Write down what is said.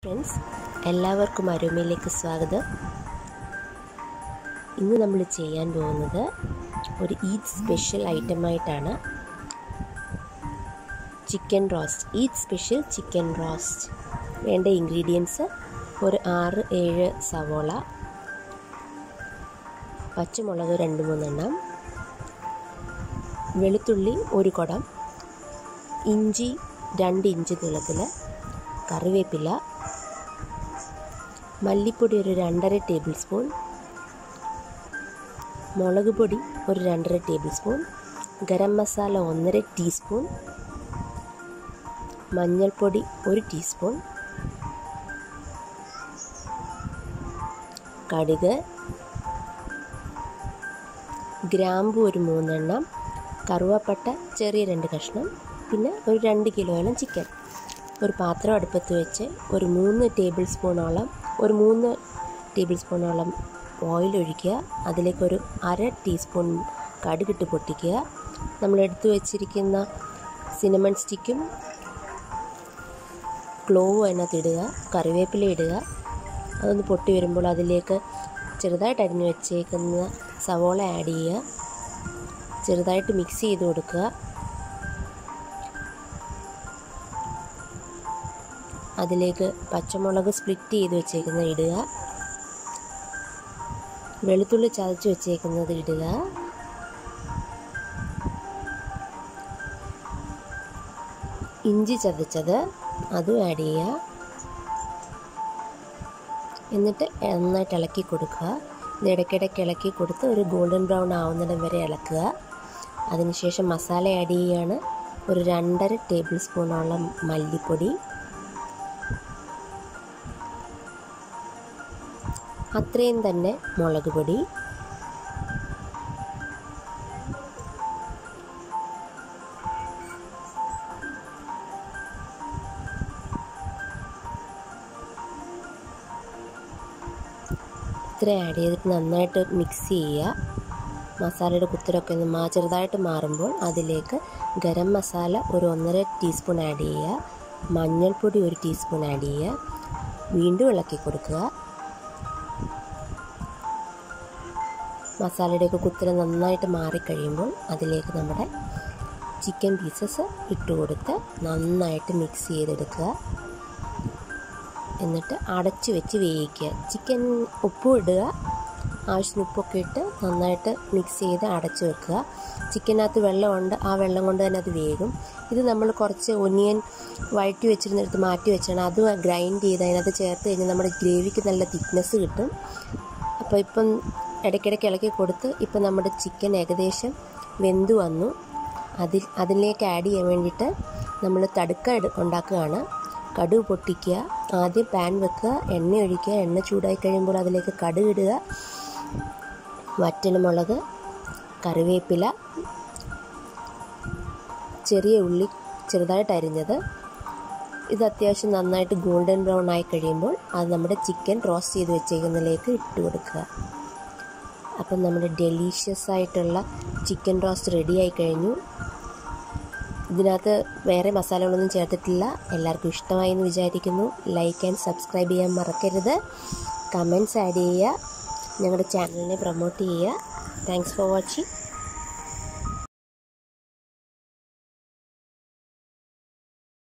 friends എല്ലാവർക്കും അരുമയിലേക്ക് സ്വാഗതം ഇന്ന് നമ്മൾ ചെയ്യാൻ പോകുന്നത് ഒരു ഈദ് സ്പെഷ്യൽ ഐറ്റമായിട്ടാണ് chicken roast Eid special chicken roast വേണ്ട ഇൻഗ്രീഡിയൻസ് ഒരു ആറ് ഏഴ് സവോള പച്ചമുളക് രണ്ട് മൂന്നെണ്ണം വെളുത്തുള്ളി ഒരു കുടം ഇഞ്ചി രണ്ട് ഇഞ്ച് നീളത്തിൽ കറിവേപ്പില മല്ലിപ്പൊടി ഒരു രണ്ടര ടേബിൾ സ്പൂൺ മുളക് പൊടി ഒരു രണ്ടര ടേബിൾ സ്പൂൺ ഗരം മസാല ഒന്നര ടീസ്പൂൺ മഞ്ഞൾപ്പൊടി ഒരു ടീസ്പൂൺ കടുക് ഗ്രാമ്പു ഒരു മൂന്നെണ്ണം കറുവപ്പട്ട ചെറിയ രണ്ട് കഷ്ണം പിന്നെ ഒരു രണ്ട് കിലോയിലും ചിക്കൻ ഒരു പാത്രം അടുപ്പത്ത് വെച്ച് ഒരു മൂന്ന് ടേബിൾ സ്പൂണോളം ഒരു മൂന്ന് ടേബിൾ സ്പൂണോളം ഓയിൽ ഒഴിക്കുക അതിലേക്കൊരു അര ടീസ്പൂൺ കടുകിട്ട് പൊട്ടിക്കുക നമ്മൾ എടുത്തു വെച്ചിരിക്കുന്ന സിനമൺ സ്റ്റിക്കും ക്ലോവും അതിനകത്ത് ഇടുക കറിവേപ്പില ഇടുക അതൊന്ന് പൊട്ടി വരുമ്പോൾ അതിലേക്ക് ചെറുതായിട്ട് അരിഞ്ഞു വെച്ചേക്കുന്ന സവോള ആഡ് ചെയ്യുക ചെറുതായിട്ട് മിക്സ് ചെയ്ത് കൊടുക്കുക അതിലേക്ക് പച്ചമുളക് സ്പ്ലിറ്റ് ചെയ്ത് വെച്ചേക്കുന്നത് ഇടുക വെളുത്തുള്ളി ചതച്ച് വെച്ചേക്കുന്നത് ഇടുക ഇഞ്ചി ചതച്ചത് അതും ആഡ് ചെയ്യുക എന്നിട്ട് നന്നായിട്ട് ഇളക്കി കൊടുക്കുക ഇത് ഇടയ്ക്കിടയ്ക്ക് ഇളക്കി കൊടുത്ത് ഒരു ഗോൾഡൻ ബ്രൗൺ ആവുന്നിടം വരെ ഇളക്കുക അതിനുശേഷം മസാല ആഡ് ചെയ്യുകയാണ് ഒരു രണ്ടര ടേബിൾ സ്പൂണോളം മല്ലിപ്പൊടി അത്രയും തന്നെ മുളക് പൊടി ഇത്ര ആഡ് ചെയ്തിട്ട് നന്നായിട്ട് മിക്സ് ചെയ്യുക മസാലയുടെ കുത്തലൊക്കെ ഒന്ന് മാ ചെറുതായിട്ട് മാറുമ്പോൾ അതിലേക്ക് ഗരം മസാല ഒരു ഒന്നര ടീസ്പൂൺ ആഡ് ചെയ്യുക മഞ്ഞൾപ്പൊടി ഒരു ടീസ്പൂൺ ആഡ് ചെയ്യുക വീണ്ടും ഇളക്കി കൊടുക്കുക മസാലയുടെയൊക്കെ കുത്തൽ നന്നായിട്ട് മാറിക്കഴിയുമ്പോൾ അതിലേക്ക് നമ്മുടെ ചിക്കൻ പീസസ് ഇട്ട് കൊടുത്ത് നന്നായിട്ട് മിക്സ് ചെയ്തെടുക്കുക എന്നിട്ട് അടച്ചു വെച്ച് വേവിക്കുക ചിക്കൻ ഉപ്പും ഇടുക ആവശ്യത്തിന് ഉപ്പൊക്കെ ഇട്ട് നന്നായിട്ട് മിക്സ് ചെയ്ത് അടച്ചു വെക്കുക ചിക്കനകത്ത് വെള്ളമുണ്ട് ആ വെള്ളം കൊണ്ട് തന്നെ അത് വേകും ഇത് നമ്മൾ കുറച്ച് ഒനിയൻ വഴറ്റി വെച്ചിരുന്നെടുത്ത് മാറ്റി വെച്ചാണ് അത് ഗ്രൈൻഡ് ചെയ്ത് അതിനകത്ത് ചേർത്ത് കഴിഞ്ഞാൽ നമ്മുടെ ഗ്രേവിക്ക് നല്ല തിക്നെസ് കിട്ടും അപ്പോൾ ഇപ്പം ഇടയ്ക്കിടയ്ക്ക് ഇളക്കി കൊടുത്ത് ഇപ്പം നമ്മുടെ ചിക്കൻ ഏകദേശം വെന്ത് വന്നു അതിൽ അതിലേക്ക് ആഡ് ചെയ്യാൻ വേണ്ടിയിട്ട് നമ്മൾ തടുക്ക ഉണ്ടാക്കുകയാണ് കടുക് പൊട്ടിക്കുക ആദ്യം പാൻ വെക്കുക എണ്ണ ഒഴിക്കുക എണ്ണ ചൂടായി കഴിയുമ്പോൾ അതിലേക്ക് കടുക് ഇടുക വറ്റൽമുളക് കറിവേപ്പില ചെറിയ ഉള്ളി ചെറുതായിട്ട് അരിഞ്ഞത് ഇത് അത്യാവശ്യം നന്നായിട്ട് ഗോൾഡൻ ബ്രൗൺ ആയി കഴിയുമ്പോൾ അത് നമ്മുടെ ചിക്കൻ റോസ്റ്റ് ചെയ്ത് വെച്ചേക്കുന്നതിലേക്ക് ഇട്ട് കൊടുക്കുക അപ്പം നമ്മുടെ ഡെലീഷ്യസ് ആയിട്ടുള്ള ചിക്കൻ റോസ്റ്റ് റെഡി ആയി കഴിഞ്ഞു ഇതിനകത്ത് വേറെ മസാലകളൊന്നും ചേർത്തിട്ടില്ല എല്ലാവർക്കും ഇഷ്ടമായി എന്ന് വിചാരിക്കുന്നു ലൈക്ക് ആൻഡ് സബ്സ്ക്രൈബ് ചെയ്യാൻ മറക്കരുത് കമൻറ്റ്സ് ആഡ് ചെയ്യുക ഞങ്ങളുടെ ചാനലിനെ പ്രൊമോട്ട് ചെയ്യുക താങ്ക്സ് ഫോർ വാച്ചിങ്